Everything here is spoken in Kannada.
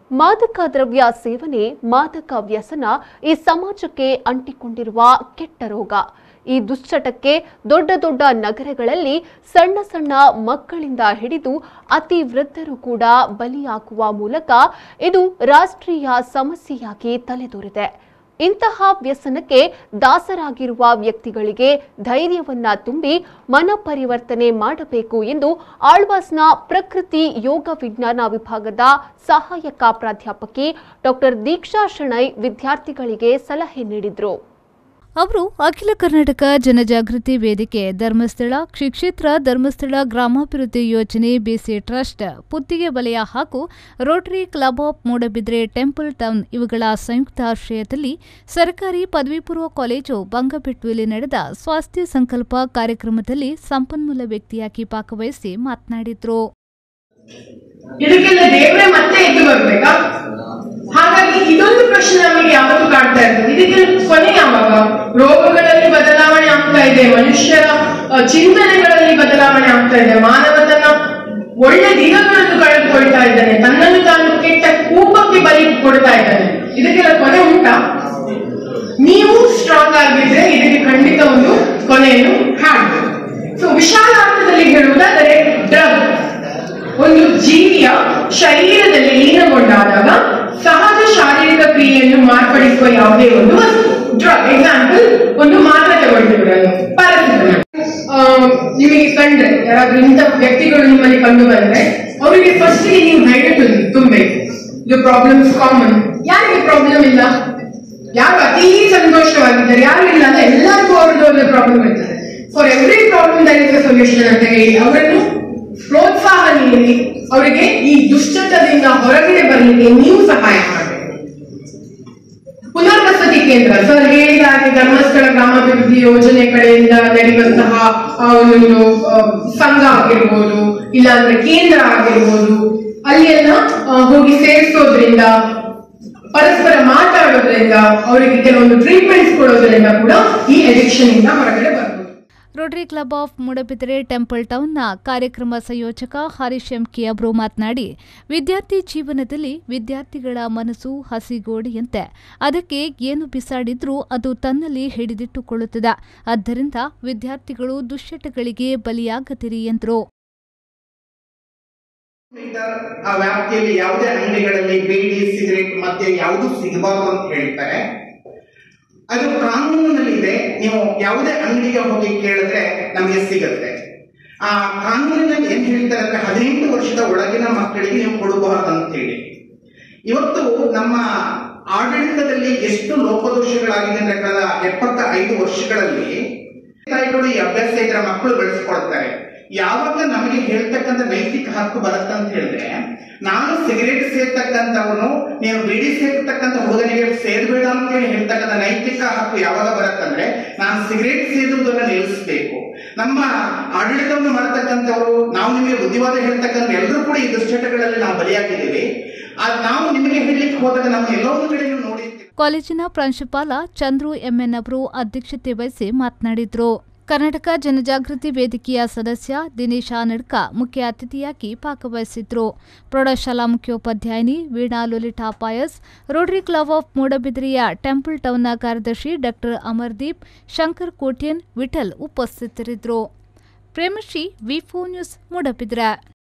ಮಾದಕ ದ್ರವ್ಯ ಸೇವನೆ ಮಾದಕ ವ್ಯಸನ ಈ ಸಮಾಜಕ್ಕೆ ಅಂಟಿಕೊಂಡಿರುವ ಕೆಟ್ಟ ರೋಗ ಈ ದುಶ್ಚಟಕ್ಕೆ ದೊಡ್ಡ ದೊಡ್ಡ ನಗರಗಳಲ್ಲಿ ಸಣ್ಣ ಸಣ್ಣ ಮಕ್ಕಳಿಂದ ಹಿಡಿದು ಅತಿ ವೃದ್ಧರು ಕೂಡ ಬಲಿಯಾಗುವ ಮೂಲಕ ಇದು ರಾಷ್ಟ್ರೀಯ ಸಮಸ್ಯೆಯಾಗಿ ತಲೆದೋರಿದೆ ಇಂತಹ ವ್ಯಸನಕ್ಕೆ ದಾಸರಾಗಿರುವ ವ್ಯಕ್ತಿಗಳಿಗೆ ಧೈರ್ಯವನ್ನ ತುಂಬಿ ಮನಪರಿವರ್ತನೆ ಮಾಡಬೇಕು ಎಂದು ಆಳ್ವಾಸ್ನ ಪ್ರಕೃತಿ ಯೋಗ ವಿಜ್ಞಾನ ವಿಭಾಗದ ಸಹಾಯಕ ಪ್ರಾಧ್ಯಾಪಕಿ ಡಾಕ್ಟರ್ ದೀಕ್ಷಾ ಶೆಣೈ ವಿದ್ಯಾರ್ಥಿಗಳಿಗೆ ಸಲಹೆ ನೀಡಿದರು ಅವರು ಅಖಿಲ ಕರ್ನಾಟಕ ಜನಜಾಗೃತಿ ವೇದಿಕೆ ಧರ್ಮಸ್ಥಳ ಶ್ರೀಕ್ಷೇತ್ರ ಧರ್ಮಸ್ಥಳ ಗ್ರಾಮಾಭಿವೃದ್ಧಿ ಯೋಜನೆ ಬಿಸಿ ಟ್ರಸ್ಟ್ ಪುತ್ತಿಗೆ ವಲಯ ಹಾಗೂ rotary club of Moodbidri temple town ಇವುಗಳ ಸಂಯುಕ್ತ ಆಶ್ರಯದಲ್ಲಿ ಸರ್ಕಾರಿ ಪದವಿ ಪೂರ್ವ ಕಾಲೇಜು ಬಂಗಬೆಟ್ಟುವಿಲಿ ನಡೆದ ಸ್ವಾಸ್ಥ್ಯ ಸಂಕಲ್ಪ ಕಾರ್ಯಕ್ರಮದಲ್ಲಿ ಸಂಪನ್ಮೂಲ ವ್ಯಕ್ತಿಯಾಗಿ ಭಾಗವಹಿಸಿ ಮಾತನಾಡಿದರು ಇದಕ್ಕೆಲ್ಲ ದೇವರೇ ಮತ್ತೆ ಎದ್ದು ಬರ್ಬೇಕಾ ಹಾಗಾಗಿ ಇದೊಂದು ಪ್ರಶ್ನೆ ನಮಗೆ ಯಾವತ್ತೂ ಕಾಡ್ತಾ ಇರ್ತದೆ ಇದಕ್ಕೆ ಕೊನೆ ಯಾವಾಗ ರೋಗಗಳಲ್ಲಿ ಬದಲಾವಣೆ ಆಗ್ತಾ ಇದೆ ಮನುಷ್ಯರ ಅಹ್, ಚಿಂತನೆಗಳಲ್ಲಿ ಬದಲಾವಣೆ ಆಗ್ತಾ ಇದೆ ಮಾನವ ತನ್ನ ಒಳ್ಳೆ ದಿನಗಳನ್ನು ಕಳೆದುಕೊಳ್ತಾ ಇದ್ದಾನೆ ತನ್ನನ್ನು ತಾನು ಕೆಟ್ಟ ಕೂಪಕ್ಕೆ ಬಲಿ ಕೊಡ್ತಾ ಇದ್ದಾನೆ ಇದಕ್ಕೆಲ್ಲ ಕೊನೆ ಉಂಟಾ ನೀವು ಸ್ಟ್ರಾಂಗ್ ಆಗಿದ್ರೆ ಇದಕ್ಕೆ ಖಂಡಿತ ಒಂದು ಕೊನೆಯನ್ನು ಹಾಡ್ಬೇಕು ಸೊ ವಿಶಾಲ ಅರ್ಥದಲ್ಲಿ ಹೇಳುವುದಾದರೆ ಡ್ರಗ್ ಒಂದು ಜೀವಿಯ ಶರೀರದಲ್ಲಿ ಲೀನಗೊಂಡಾದಾಗ ಸಹಜ ಶಾರೀರಿಕ ಕ್ರಿಯೆಯನ್ನು ಮಾರ್ಪಡಿಸುವ ಯಾವುದೇ ಒಂದು ವಸ್ತು ಡ್ರಗ್ ಎಕ್ಸಾಂಪಲ್ ಒಂದು ಮಾತ್ರೆ ತಗೊಳ್ತೀವಿ ಪ್ಯಾರಾಸಿಟಮಲ್ ನಿಮಗೆ ಕಂಡ್ರೆ ಯಾರಾದ್ರೂ ಇಂಥ ವ್ಯಕ್ತಿಗಳು ನಿಮ್ಮಲ್ಲಿ ಕಂಡು ಬಂದ್ರೆ ಅವರಿಗೆ ಫಸ್ಟ್ ನೀವು ಧೈರ್ಯ ತುಂಬಬೇಕು ಇದು ಪ್ರಾಬ್ಲಮ್ಸ್ ಕಾಮನ್ ಯಾರಿಗೆ ಪ್ರಾಬ್ಲಮ್ ಇಲ್ಲ ಯಾರು ಅತಿ ಸಂತೋಷವಾಗಿದ್ದಾರೆ ಯಾರು ಇಲ್ಲ ಅಂತ ಎಲ್ಲರಿಗೂ ಅವ್ರದ್ದು ಒಂದು ಪ್ರಾಬ್ಲಮ್ ಇರ್ತದೆ for every problem there is solution ಅಂತ ಹೇಳಿ ಅವರನ್ನು ಪ್ರೋತ್ಸಾಹ ನೀಡಿ ಅವರಿಗೆ ಈ ದುಶ್ಚಟದಿಂದ ಹೊರಗಡೆ ಬರಲಿಕ್ಕೆ ನೀವು ಸಹಾಯ ಮಾಡಬೇಕು ಪುನರ್ವಸತಿ ಕೇಂದ್ರ ಸರ್ ಹೇಳಿದ ಹಾಗೆ ಧರ್ಮಸ್ಥಳ ಗ್ರಾಮಾಭಿವೃದ್ಧಿ ಯೋಜನೆ ಕಡೆಯಿಂದ ನಡೆಯುವಂತಹ ಆ, ಒಂದು ಆ, ಸಂಘ ಆಗಿರ್ಬೋದು ಇಲ್ಲಾಂದ್ರೆ ಕೇಂದ್ರ ಆಗಿರ್ಬೋದು ಅಲ್ಲಿ ಎಲ್ಲ ಆ, ಹೋಗಿ ಸೇರಿಸೋದ್ರಿಂದ ಪರಸ್ಪರ ಮಾತಾಡೋದ್ರಿಂದ ಅವರಿಗೆ ಕೆಲವೊಂದು ಟ್ರೀಟ್ಮೆಂಟ್ಸ್ ಕೊಡೋದ್ರಿಂದ ಕೂಡ ಈ ಅಡಿಕ್ಷನ್ ಇಂದ ಹೊರಗಡೆ ಬರ್ಬೋದು rotary club of Moodabidri temple ಟೌನ್ನ ಕಾರ್ಯಕ್ರಮ ಸಂಯೋಜಕ ಹರೀಶ್ ಎಂಕಿ ಅವರು ಮಾತನಾಡಿ ವಿದ್ಯಾರ್ಥಿ ಜೀವನದಲ್ಲಿ ವಿದ್ಯಾರ್ಥಿಗಳ ಮನಸ್ಸು ಹಸಿಗೋಡೆಯಂತೆ ಅದಕ್ಕೆ ಏನು ಬಿಸಾಡಿದ್ರೂ ಅದು ತನ್ನಲ್ಲಿ ಹಿಡಿದಿಟ್ಟುಕೊಳ್ಳುತ್ತದೆ ಆದ್ದರಿಂದ ವಿದ್ಯಾರ್ಥಿಗಳು ದುಶ್ಚಟಗಳಿಗೆ ಬಲಿಯಾಗದಿರಿ ಎಂದರು ಮೀಟರ್ ಆ ವ್ಯಾಪ್ತಿಯಲ್ಲಿ ಯಾವುದೇ ಅಂಗಡಿಗಳಲ್ಲಿ ಬೀಡಿ ಸಿಗರೇಟ್ ಮದ್ಯ ಯಾವುದು ಸಿಗಬಾರದು ಅಂತ ಹೇಳ್ತಾರೆ ಅದು ಕಾನೂನಿನಲ್ಲಿದೆ ನೀವು ಯಾವುದೇ ಅಂಗಡಿಗೆ ಹೋಗಿ ಕೇಳಿದ್ರೆ ನಮಗೆ ಸಿಗುತ್ತೆ ಆ ಕಾನೂನಿನಲ್ಲಿ ಏನ್ ಹೇಳ್ತಾರೆ ಅಂದ್ರೆ ಹದಿನೆಂಟು ವರ್ಷದ ಒಳಗಿನ ಮಕ್ಕಳಿಗೆ ನೀವು ಕೊಡಬಾರದು ಅಂತ ಹೇಳಿ ಇವತ್ತು ನಮ್ಮ ಆಡಳಿತದಲ್ಲಿ ಎಷ್ಟು ಲೋಪದೋಷಗಳಾಗಿದೆ ಅಂದ್ರೆ ಕಳೆದ ಎಪ್ಪತ್ತ ಐದು ವರ್ಷಗಳಲ್ಲಿ ತಾಯಿಗಳು ಈ ಅಭ್ಯಾಸ ಇದ್ರೆ ಮಕ್ಕಳು ಬೆಳೆಸ್ಕೊಳ್ತಾರೆ ಯಾವಾಗ ನಮಗೆ ಹೇಳ್ತಕ್ಕಂಥ ನೈತಿಕ ಹಕ್ಕು ಬರುತ್ತೆ ಅಂತ ಹೇಳಿದ್ರೆ ನಾನು ಸಿಗರೇಟ್ ಸೇರ್ತಕ್ಕಂಥವನು ನೀವು ಬಿಡಿ ಸೇರ್ತಕ್ಕಂಥ ಹುಡುಗನಿಗೆ ಸೇರ್ಬೇಡ ಅಂತ ಹೇಳಿ ಹೇಳ್ತಕ್ಕಂಥ ನೈತಿಕ ಹಕ್ಕು ಯಾವಾಗ ಬರುತ್ತಂದ್ರೆ ನಾನು ಸಿಗರೇಟ್ ಸೇದುವುದನ್ನ ನಿಲ್ಲಿಸಬೇಕು ನಮ್ಮ ಆಡಳಿತವನ್ನು ಮಾಡತಕ್ಕಂಥವ್ರು ನಾವು ನಿಮಗೆ ಬುದ್ಧಿವಾದ ಹೇಳ್ತಕ್ಕಂಥ ಎಲ್ಲರೂ ಕೂಡ ಈ ದುಶ್ಚಟಗಳಲ್ಲಿ ನಾವು ಬಲಿಯಾಗಿದ್ದೀವಿ ಆದ್ ನಾವು ನಿಮಗೆ ಹೇಳಲಿಕ್ಕೆ ಹೋದಾಗ ನಮ್ಮ ಎಲ್ಲೋ ಒಂದು ಕಡೆ ನೀವು ನೋಡಿರ್ತೀವಿ ಕಾಲೇಜಿನ ಪ್ರಾಂಶುಪಾಲ ಚಂದ್ರು ಎಂಎನ್ ಅವರು ಅಧ್ಯಕ್ಷತೆ ವಹಿಸಿ ಮಾತನಾಡಿದರು ಕರ್ನಾಟಕ ಜನಜಾಗೃತಿ ವೇದಿಕೆಯ ಸದಸ್ಯ ದಿನೇಶ್ ಆನಡ್ಕ ಮುಖ್ಯ ಅತಿಥಿಯಾಗಿ ಭಾಗವಹಿಸಿದ್ರು ಪ್ರೌಢಶಾಲಾ ಮುಖ್ಯೋಪಾಧ್ಯಾಯಿನಿ Veena Lolita Pais rotary club of ಮೂಡಬಿದ್ರಿಯ ಟೆಂಪಲ್ ಟೌನ್ನ ಕಾರ್ಯದರ್ಶಿ ಡಾಕ್ಟರ್ ಅಮರ್ದೀಪ್ ಶಂಕರ್ ಕೋಟ್ಯನ್ ವಿಠಲ್ ಉಪಸ್ಥಿತರಿದ್ದರು ಪ್ರೇಮಶ್ರೀ ವಿ ನ್ಯೂಸ್ ಮೂಡಬಿದ್ರೆ